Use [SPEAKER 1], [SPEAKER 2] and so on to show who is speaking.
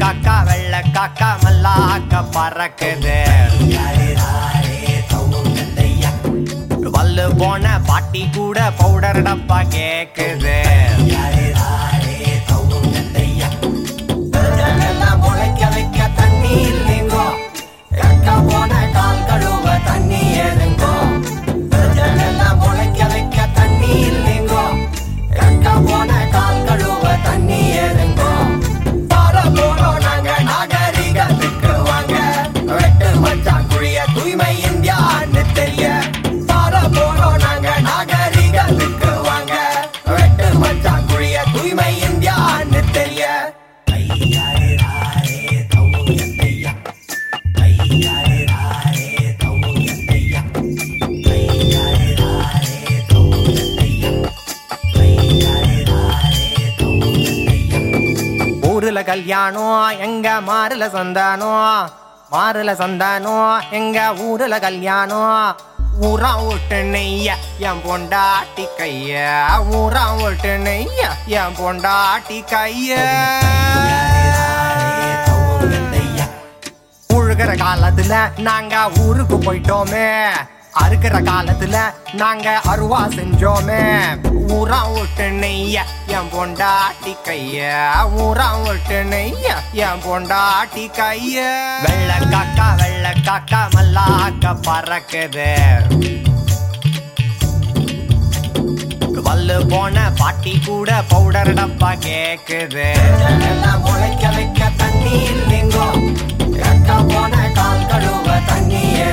[SPEAKER 1] காக்கா வெள்ளை காக்கா மல்லாக்க பறக்குது வல்லு போன பாட்டி கூட பவுடர் டப்பா கேக்குது எல்லாம் முளைக்க வைக்க தண்ணி இல்லைங்கோ கக்க போன கால் கழுவ தண்ணி ஏறுங்கோ எல்லாம் முளைக்க வைக்க தண்ணி இல்லைங்கோ கக்க போன கால் கழுவ தண்ணி ஏறுங்கோ பாட போறோம் நாங்க நாகரிகத்துக்கு வாங்க வெட்டு மச்சான் குழிய தூய்மை இந்தியான்னு தெரிய பாட போறோம் நாங்க நாகரிகத்துக்கு வாங்க வெட்டு மச்சான் குழிய தூய்மை இந்தியான்னு தெரிய ஊருல கல்யாணம் எங்க மாறுல சந்தானம் மாறுல சந்தானம் எங்க ஊருல கல்யாணம் ஊரா விட்டு நெய்ய என் பொண்டாட்டி கைய ஊரா விட்டு நெய்ய என் பொண்டாட்டி கைய உழுகிற காலத்துல நாங்க ஊருக்கு போயிட்டோமே அறுக்கிற காலத்துல நாங்க அருவா செஞ்சோமே ஊரா விட்டு நெய்ய என் பொண்டாட்டி கைய ஊரா விட்டு நெய்ய என் பொண்டாட்டி கைய வெள்ளை காக்கா வெள்ளை காக்கா மல்லாக்க பறக்குது வல்லு போன பாட்டி கூட பவுடர் டப்பா கேக்குது எல்லாம் முளைக்க வைக்க தண்ணி இல்லைங்கோ கக்க போன கால் கழுவ தண்ணி